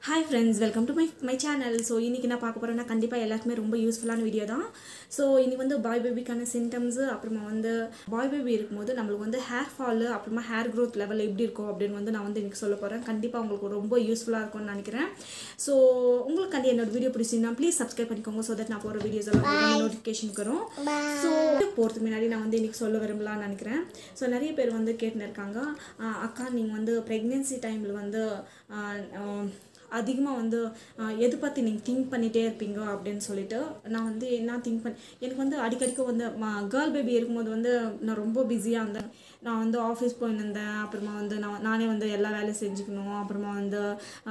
hi friends welcome to my my channel so இன்றைக்கி நான் பார்க்க போகிறேன்னா கண்டிப்பாக எல்லாருக்குமே ரொம்ப யூஸ்ஃபுல்லான வீடியோ தான் ஸோ இனி வந்து பாய் பேபிக்கான சிம்டம்ஸு அப்புறமா வந்து பாய் பேபி இருக்கும்போது நம்மளுக்கு வந்து ஹேர் ஃபாலு அப்புறமா ஹேர் க்ரோத் லெவல் எப்படி இருக்கும் அப்படின்னு வந்து நான் வந்து இன்றைக்கி சொல்ல போகிறேன் கண்டிப்பாக உங்களுக்கு ரொம்ப யூஸ்ஃபுல்லாக இருக்கும்னு நினைக்கிறேன் ஸோ உங்களுக்கு கண்டி என்னோட வீடியோ பிடிச்சிருந்தா ப்ளீஸ் சப்ஸ்கிரைப் பண்ணிக்கோங்க ஸோ தட் நான் போகிற வீடியோஸ் எல்லாம் நோட்டிஃபிகேஷன் வரும் ஸோ போகிறதுக்கு முன்னாடி நான் வந்து இன்றைக்கி சொல்ல விரும்பலாம்னு நினைக்கிறேன் ஸோ நிறைய பேர் வந்து கேட்டுன்னு இருக்காங்க "ஆஹ் அக்கா நீங்கள் வந்து ப்ரெக்னென்சி டைமில் வந்து ஆஹ் ஆஹ் அதிகமாக வந்து ஆஹ், எது பற்றி நீங்கள் திங்க் பண்ணிகிட்டே இருப்பீங்க அப்படின்னு சொல்லிட்டு நான் வந்து என்ன திங்க் பண்ண எனக்கு வந்து அடிக்கடிக்கு வந்து கேர்ள் பேபி இருக்கும்போது வந்து நான் ரொம்ப பிஸியாக இருந்தேன் நான் வந்து ஆஃபீஸ் போயிருந்தேன் அப்புறமா வந்து நான் நானே வந்து எல்லா வேலையும் செஞ்சுக்கணும் அப்புறமா வந்து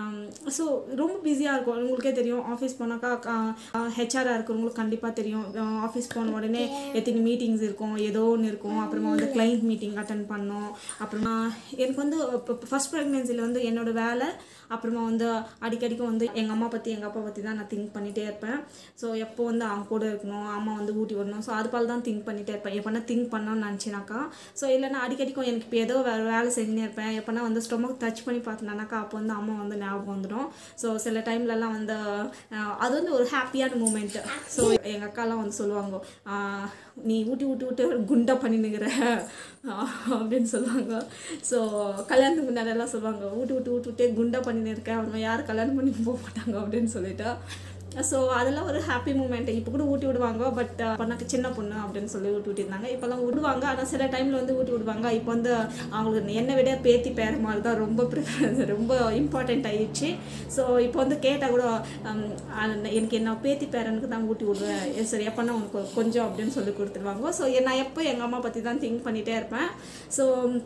ஸோ ரொம்ப பிஸியாக இருக்கும் உங்களுக்கே தெரியும் ஆஃபீஸ் போனாக்கா ஹெச்ஆராக இருக்கிறவங்களுக்கு கண்டிப்பாக தெரியும் ஆஃபீஸ் போன உடனே எத்தனை மீட்டிங்ஸ் இருக்கும் ஏதோ ஒன்று இருக்கும் அப்புறமா வந்து கிளைண்ட் மீட்டிங் அட்டன் பண்ணோம் அப்புறமா எனக்கு வந்து ஃபஸ்ட் ப்ரெக்னென்சியில் வந்து என்னோட வேலை அப்புறமா வந்து அடிக்கடிக்கு வந்து எங்கள் அம்மா பற்றி எங்கள் அப்பா பற்றி தான் நான் திங்க் பண்ணிகிட்டே இருப்பேன் ஸோ எப்போ வந்து அவங்க கூட இருக்கணும் அம்மா வந்து ஊட்டி விடணும் ஸோ அது போல தான் திங்க் பண்ணிகிட்டே இருப்பேன் எப்போனா திங்க் பண்ணணும்னு நினச்சினாக்கா ஸோ இல்லைன்னா அடிக்கடிக்கும் எனக்கு இப்போ ஏதோ வேறு வேலை செஞ்சுனே இருப்பேன் எப்போனா வந்து ஸ்டொமக் டச் பண்ணி பார்த்தேனாக்கா அப்போ வந்து அம்மா வந்து ஞாபகம் வந்துடும் ஸோ சில டைம்லலாம் வந்து அஹ், அது வந்து ஒரு ஹாப்பியான மூமெண்ட்டு ஸோ எங்கள் அக்காலாம் வந்து சொல்லுவாங்க "ஆஹ், நீ ஊட்டி ஊட்டி விட்டு குண்டா பண்ணினுங்கிற அப்படின்னு சொல்லுவாங்க ஸோ கல்யாணத்துக்கு முன்னாடியெல்லாம் சொல்லுவாங்க ஊட்டி விட்டு ஊட்டி விட்டே குண்டா பண்ணின்னு இருக்கேன் அப்புறமா யாரும் கல்யாணம் பண்ணி போக மாட்டாங்க அப்படின்னு சொல்லிட்டு ஸோ அதெல்லாம் ஒரு ஹாப்பி மூமெண்ட் இப்போ கூட ஊட்டி விடுவாங்க பட் பண்ணாக்க சின்ன பொண்ணு அப்படின்னு சொல்லி ஊட்டி விட்டுருந்தாங்க இப்போல்லாம் விடுவாங்க ஆனால் சில டைமில் வந்து ஊட்டி விடுவாங்க இப்போ வந்து அவங்களுக்கு என்னை விட பேத்தி பேர மாதிரி தான் ரொம்ப ப்ரிஃபரன்ஸ் ரொம்ப இம்பார்ட்டண்ட் ஆயிடுச்சு ஸோ இப்போ வந்து கேட்டால் கூட ஹம், அஹ், எனக்கு என்ன பேத்தி பேரனுக்கு தான் ஊட்டி விடுவேன் "ஏ, சரி எப்போனா உனக்கு கொஞ்சம் அப்படின்னு சொல்லி கொடுத்துருவாங்க ஸோ நான் எப்போ எங்கள் அம்மா பற்றி தான் திங்க் பண்ணிகிட்டே இருப்பேன் ஸோ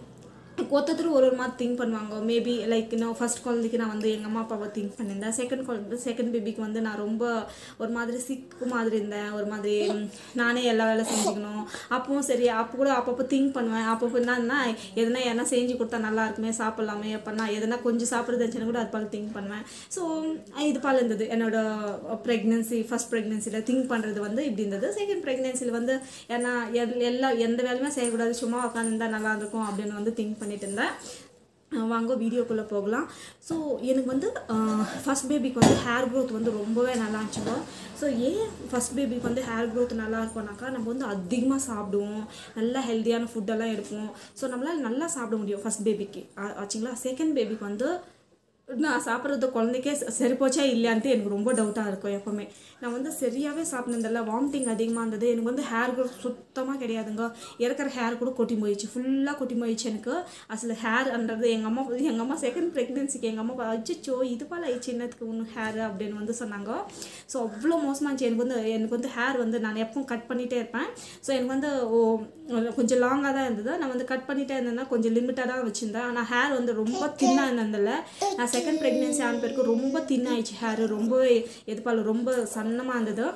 ஒருத்தர் ஒரு ஒரு மாதிரி திங்க் பண்ணுவாங்க மேபி லைக் இன்னும் ஃபர்ஸ்ட் குழந்தைக்கு நான் வந்து எங்கள் அம்மா அப்பாவை திங்க் பண்ணியிருந்தேன் செகண்ட் குழந்தை செகண்ட் பேபிக்கு வந்து நான் ரொம்ப ஒரு மாதிரி சிக்கு மாதிரி இருந்தேன் ஒரு மாதிரி ம், நானே எல்லா வேலை செஞ்சுக்கணும் அப்பவும் சரி அப்போ கூட அப்பப்போ திங்க் பண்ணுவேன் அப்பப்போ என்னன்னா எதனா எதனா செஞ்சு கொடுத்தா நல்லா இருக்குமே சாப்பிட்லாமே அப்போனா எதனா கொஞ்சம் சாப்பிட்றது கூட அது போல் திங்க் பண்ணுவேன் ஸோ இது போல் இருந்தது என்னோட ப்ரெக்னென்சி ஃபர்ஸ்ட் ப்ரெக்னென்சியில் திங்க் பண்ணுறது வந்து இப்படி இருந்தது செகண்ட் ப்ரெக்னென்சியில் வந்து ஏன்னா எல்- எல்லா எந்த வேலையுமே செய்யக்கூடாது சும்மா உட்காந்துருந்தா நல்லா இருக்கும் அப்படின்னு வந்து திங்க் பண்ணிட்டு இருந்தேன் அஹ் வாங்க வீடியோக்குள்ளே போகலாம் ஸோ எனக்கு வந்து ஃபஸ்ட் பேபிக்கு வந்து ஹேர் க்ரோத் வந்து ரொம்பவே நல்லா இருந்துச்சுங்க ஸோ ஏன் ஃபஸ்ட் பேபிக்கு வந்து ஹேர் க்ரோத் நல்லா இருக்கும்னாக்கா நம்ம வந்து அதிகமாக சாப்பிடுவோம் நல்லா ஹெல்த்தியான ஃபுட்டெல்லாம் எடுப்போம் ஸோ நம்மளால் நல்லா சாப்பிட முடியும் ஃபஸ்ட் பேபிக்கு ஆச்சுங்களா செகண்ட் பேபிக்கு வந்து நான் சாப்பிட்றது குழந்தைக்கே ச- சரி போச்சா இல்லையான்ட்டு எனக்கு ரொம்ப டவுட்டாக இருக்கும் எப்போவுமே நான் வந்து சரியாகவே சாப்பிட்டதில்ல வாமிட்டிங் அதிகமாக இருந்தது எனக்கு வந்து ஹேர் க்ரோத் சுத்தமாக கிடையாதுங்க இருக்கிற ஹேர் கூட கொட்டி போயிடுச்சு ஃபுல்லாக கொட்டி போயிடுச்சு எனக்கு அசல் ஹேர்ன்றது எங்கள் அம்மா எங்கள் அம்மா செகண்ட் ப்ரெக்னென்சிக்கு எங்கள் அம்மா அச்சோ இது போல் ஆயிடுச்சு என்னத்துக்கு ஒன்று ஹேர் அப்படின்னு வந்து சொன்னாங்க ஸோ அவ்வளோ மோசமாக இருந்துச்சு எனக்கு வந்து எனக்கு வந்து ஹேர் வந்து நான் எப்பவும் கட் பண்ணிகிட்டே இருப்பேன் ஸோ எனக்கு வந்து ஓ கொஞ்சம் லாங்காக தான் இருந்தது நான் வந்து கட் பண்ணிட்டே இருந்தேன்னா கொஞ்சம் லிமிட்டாக தான் வச்சுருந்தேன் ஆனால் ஹேர் வந்து ரொம்ப தின்னாக இருந்ததில்ல நான் செகண்ட் ப்ரெக்னென்சி ஆன பிறகு ரொம்ப தின்னாயிடுச்சு ஹேர் ரொம்பவே எதுப்பால் ரொம்ப சன்னமாக இருந்தது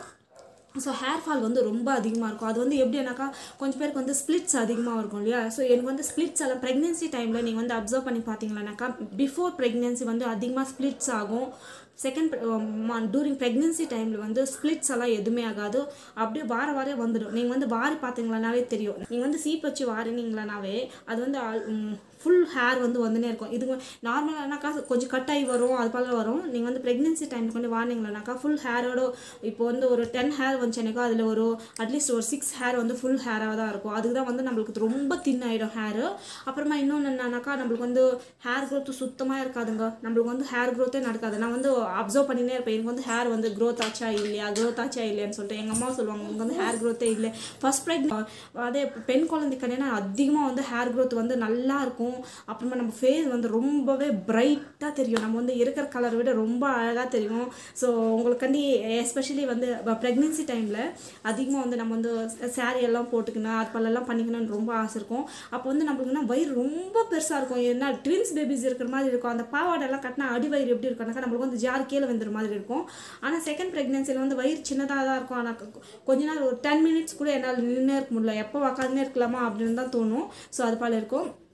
ஸோ ஹேர் ஃபால் வந்து ரொம்ப அதிகமாக இருக்கும் அது வந்து எப்படின்னாக்கா கொஞ்சம் பேருக்கு வந்து ஸ்ப்ளிட்ஸ் அதிகமாக இருக்கும் இல்லையா ஸோ எனக்கு வந்து ஸ்ப்ளிட்ஸ் எல்லாம் ப்ரெக்னென்சி டைமில் நீங்கள் வந்து அப்சர்வ் பண்ணி பார்த்தீங்களானாக்கா பிஃபோர் ப்ரெக்னென்சி வந்து அதிகமாக ஸ்ப்ளிட்ஸ் ஆகும் செகண்ட் டூரிங் ப்ரெக்னென்சி டைமில் வந்து ஸ்ப்ளிட்ஸ் எல்லாம் எதுவுமே ஆகாது அப்படியே வார வாரே வந்துடும் நீங்கள் வந்து வாரி பார்த்தீங்களானாவே தெரியும் நீங்கள் வந்து சீப் வச்சு வாரினீங்களானாவே அது வந்து ஃபுல் ஹேர் வந்து வந்துனே இருக்கும் இது நார்மலானாக்கா கொஞ்சம் கட் ஆகி வரும் அது போல வரும் நீங்கள் வந்து ப்ரெக்னென்சி டைமுக்கு வந்து வாரினீங்களானாக்கா ஃபுல் ஹேரோட இப்போ வந்து ஒரு டென் ஹேர் வந்துச்சு எனக்கு அதில் ஒரு அட்லீஸ்ட் ஒரு சிக்ஸ் ஹேர் வந்து ஃபுல் ஹேராக தான் இருக்கும் அதுக்கு தான் வந்து நம்மளுக்கு ரொம்ப தின் ஆகிடும் ஹேரு அப்புறமா இன்னொன்று என்னன்னாக்கா நம்மளுக்கு வந்து ஹேர் க்ரோத் சுத்தமாக இருக்காதுங்க நம்மளுக்கு வந்து ஹேர் க்ரோத்தே நடக்காது நான் வந்து அப்சர்வ் பண்ணினே இருப்பேன் எனக்கு வந்து ஹேர் வந்து க்ரோத் ஆச்சா இல்லையா க்ரோத் ஆச்சா இல்லையான்னு சொல்லிட்டு எங்கள் அம்மா சொல்லுவாங்க உங்களுக்கு வந்து ஹேர் க்ரோத்தே இல்லை ஃபர்ஸ்ட் ப்ரெக்னென்ட் அதே பெண் குழந்தைக்கு அதிகமாக வந்து ஹேர் க்ரோத் வந்து நல்லா இருக்கும் அப்புறமா நம்ம ஃபேஸ் வந்து ரொம்பவே பிரைட்டாக தெரியும் நம்ம வந்து இருக்கிற கலரை விட ரொம்ப அழகாக தெரியும் ஸோ உங்களுக்காண்டி எஸ்பெஷலி வந்து ப்ரெக்னென்சி டைமில் அதிகமாக வந்து நம்ம வந்து saree எல்லாம் போட்டுக்கணும் அது போலெல்லாம் பண்ணிக்கணும்னு ரொம்ப ஆசை இருக்கும் அப்போ வந்து நம்மளுக்குன்னா வயிறு ரொம்ப பெருசாக இருக்கும் ஏன்னா ட்வின்ஸ் பேபிஸ் இருக்கிற மாதிரி இருக்கும் அந்த பாவாடெல்லாம் கட்டினா அடி வயிறு எப்படி இருக்கும்னாக்கா நம்மளுக்கு வந்து ஜார் கீழே வந்துற மாதிரி இருக்கும் ஆனால் செகண்ட் ப்ரெக்னென்சியில் வந்து வயிறு சின்னதாக தான் இருக்கும் ஆனால் கொ- கொஞ்ச நாள் ஒரு டென் மினிட்ஸ் கூட என்னால் நின்று இருக்க முடியல எப்போ உக்காந்துனே இருக்கலாமா அப்படின்னு தான் தோணும் ஸோ அது போல் இருக்கும்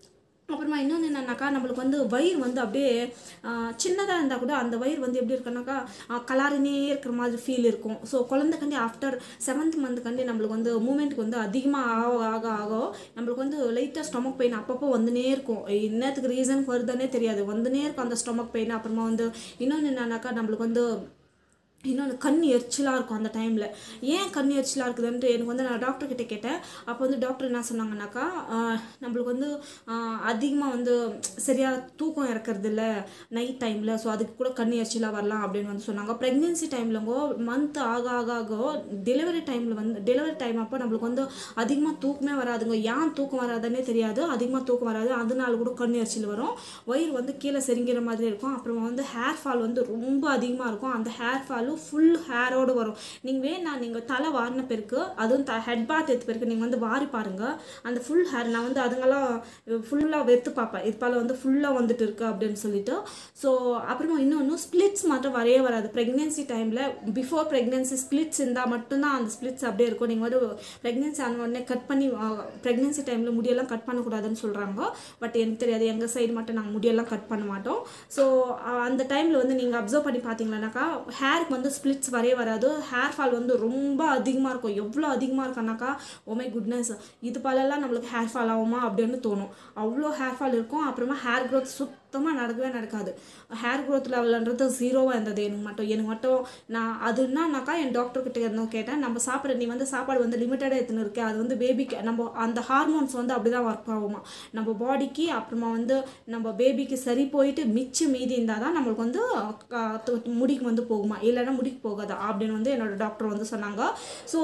அப்புறமா இன்னொன்று என்னன்னாக்கா நம்மளுக்கு வந்து வயிறு வந்து அப்படியே சின்னதாக இருந்தால் கூட அந்த வயிறு வந்து எப்படி இருக்குன்னாக்கா கலாரினே இருக்கிற மாதிரி ஃபீல் இருக்கும் ஸோ குழந்தைக்கண்டி ஆஃப்டர் செவன்த் மந்த்துக்காண்டி நம்மளுக்கு வந்து மூமெண்ட்டுக்கு வந்து அதிகமாக ஆக ஆக ஆக நம்மளுக்கு வந்து லைட்டாக ஸ்டொமக் பெயின் அப்பப்போ வந்துனே இருக்கும் என்னத்துக்கு ரீசன் வருதுன்னே தெரியாது வந்துனே இருக்கும் அந்த ஸ்டொமக் பெயின் அப்புறமா வந்து இன்னொன்று என்னன்னாக்கா நம்மளுக்கு வந்து இன்னொன்று கண் எரிச்சலாக இருக்கும் அந்த டைமில் ஏன் கண் எரிச்சலாக இருக்குதுன்ட்டு எனக்கு வந்து நான் டாக்டர் கிட்ட கேட்டேன் அப்போ வந்து டாக்டர் என்ன சொன்னாங்கன்னாக்கா ஆஹ், நம்மளுக்கு வந்து அதிகமாக வந்து சரியாக தூக்கம் இறக்கறது இல்லை நைட் டைமில் ஸோ அதுக்கு கூட கண் எரிச்சலாக வரலாம் அப்படின்னு வந்து சொன்னாங்க ப்ரெக்னென்சி டைம்லங்கோ மந்த் ஆக ஆக ஆக டெலிவரி டைமில் வந்து டெலிவரி டைம் அப்போ நம்மளுக்கு வந்து அதிகமாக தூக்கமே வராதுங்க ஏன் தூக்கம் வராதுன்னே தெரியாது அதிகமாக தூக்கம் வராது அதனால கூட கண் எரிச்சல் வரும் வயிறு வந்து கீழே செரிங்கிற மாதிரி இருக்கும் அப்புறமா வந்து ஹேர் ஃபால் வந்து ரொம்ப அதிகமாக இருக்கும் அந்த ஹேர் ஃபாலும் ஃபுல் ஹேரோடு வரும் நீங்கள் வேணா நீங்கள் தலை வாரின பிறகு அதுவும் த ஹெட் பாத் எடுத்த பிறகு நீங்கள் வந்து வாரி பாருங்கள் அந்த ஃபுல் ஹேர் நான் வந்து அதுங்கெல்லாம் ஃபுல்லாக வெத்து பார்ப்பேன் இது போல் வந்து ஃபுல்லாக வந்துட்டு இருக்கு அப்படின்னு சொல்லிட்டு ஸோ அப்புறமா இன்னொன்று ஸ்ப்ளிட்ஸ் மட்டும் வரவே வராது ப்ரெக்னென்சி டைமில் பிஃபோர் ப்ரெக்னென்சி ஸ்ப்ளிட்ஸ் இருந்தால் மட்டும்தான் அந்த ஸ்ப்ளிட்ஸ் அப்படியே இருக்கும் நீங்கள் வந்து ப்ரெக்னென்சி ஆன உடனே கட் பண்ணி ப்ரெக்னென்சி டைமில் முடியெல்லாம் கட் பண்ணக்கூடாதுன்னு சொல்கிறாங்க பட் எனக்கு தெரியாது எங்கள் சைடு மட்டும் நாங்கள் முடியெல்லாம் கட் பண்ண மாட்டோம் ஸோ அந்த டைமில் வந்து நீங்கள் அப்சர்வ் பண்ணி பார்த்தீங்கன்னாக்கா ஹேருக்கு வந்து ஸ்ப்ளிட்ஸ் வரவே வராது ஹேர் ஃபால் வந்து ரொம்ப அதிகமாக இருக்கும் எவ்வளோ அதிகமாக இருக்குன்னாக்கா ஓமை குட்னஸ் இது போலலாம் நம்மளுக்கு ஹேர் ஃபால் ஆகுமா அப்படின்னு தோணும் அவ்வளோ ஹேர் ஃபால் இருக்கும் அப்புறமா ஹேர் க்ரோத் சுத்தமாக நடக்கவே நடக்காது ஹேர் க்ரோத் லெவல்ன்றது ஜீரோவாக இருந்தது எனக்கு மட்டும் எனக்கு மட்டும் நான் அது என்னன்னாக்கா என் டாக்டர் கிட்ட இருந்தும் கேட்டேன் நம்ம சாப்பிட்ற நீ வந்து சாப்பாடு வந்து லிமிட்டடாக எடுத்துன்னு இருக்கே அது வந்து பேபிக்கு நம்ம அந்த ஹார்மோன்ஸ் வந்து அப்படி தான் ஒர்க் ஆகுமா நம்ம பாடிக்கு அப்புறமா வந்து நம்ம பேபிக்கு சரி போயிட்டு மிச்சம் மீதி இருந்தால் தான் நம்மளுக்கு வந்து க- து- முடிக்கு வந்து போகுமா இல்லைன்னா முடிக்கு போகாதா அப்படின்னு வந்து என்னோட டாக்டர் வந்து சொன்னாங்க ஸோ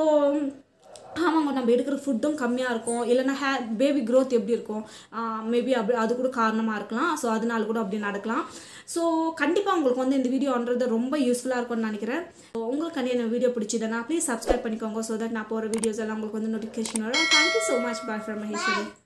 ஆமாங்க நம்ம எடுக்கிற ஃபுட்டும் கம்மியாக இருக்கும் இல்லைன்னா ஹே பேபி growth எப்படி இருக்கும் மேபி அப்படி அது கூட காரணமாக இருக்கலாம் ஸோ அதனால கூட அப்படி நடக்கலாம் ஸோ கண்டிப்பாக உங்களுக்கு வந்து இந்த வீடியோன்றது ரொம்ப யூஸ்ஃபுல்லாக இருக்கும்னு நினைக்கிறேன் So, உங்களுக்கு கண்டிப்பாக என்ன வீடியோ பிடிச்சதுன்னா ப்ளீஸ் சப்ஸ்கிரைப் பண்ணிக்கோங்க ஸோ தட் நான் போகிற வீடியோஸ் எல்லாம் உங்களுக்கு வந்து நோட்டிஃபிகேஷன் வரும் thank you so much bye from Maheswari